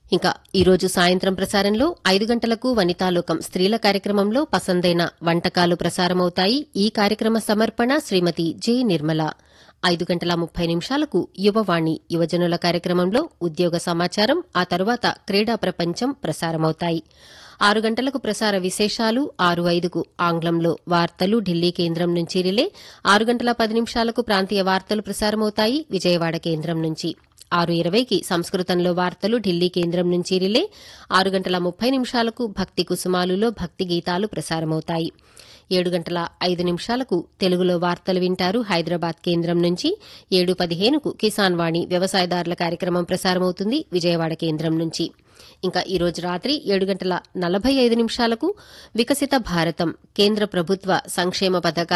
ఇంకా ఈరోజు సాయంత్రం ప్రసారంలో ఐదు గంటలకు వనితాలోకం స్త్రీల కార్యక్రమంలో పసందైన వంటకాలు ప్రసారమవుతాయి ఈ కార్యక్రమ సమర్పణ శ్రీమతి జె నిర్మల ఐదు గంటల ముప్పై నిమిషాలకు యువవాణి యువజనుల కార్యక్రమంలో ఉద్యోగ సమాచారం ఆ తరువాత క్రీడా ప్రపంచం ప్రసారమవుతాయి ఆరు గంటలకు ప్రసార విశేషాలు ఆరు ఐదుకు ఆంగ్లంలో వార్తలు ఢిల్లీ కేంద్రం నుంచి రిలే ఆరు గంటల పది నిమిషాలకు ప్రాంతీయ వార్తలు ప్రసారమవుతాయి విజయవాడ కేంద్రం నుంచి ఆరు ఇరవైకి సంస్కృతంలో వార్తలు ఢిల్లీ కేంద్రం నుంచి రిలే ఆరు గంటల ముప్పై నిమిషాలకు భక్తి కుసుమాలులో భక్తి గీతాలు ప్రసారమవుతాయి ఏడు గంటల ఐదు నిమిషాలకు తెలుగులో వార్తలు వింటారు హైదరాబాద్ కేంద్రం నుంచి ఏడు పదిహేనుకు కిసాన్ వాణి వ్యవసాయదారుల కార్యక్రమం ప్రసారమవుతుంది విజయవాడ కేంద్రం నుంచి ఇంకా ఈ రోజు రాత్రి ఏడు గంటల నలభై ఐదు నిమిషాలకు వికసిత భారతం కేంద్ర ప్రభుత్వ సంక్షేమ పథకాల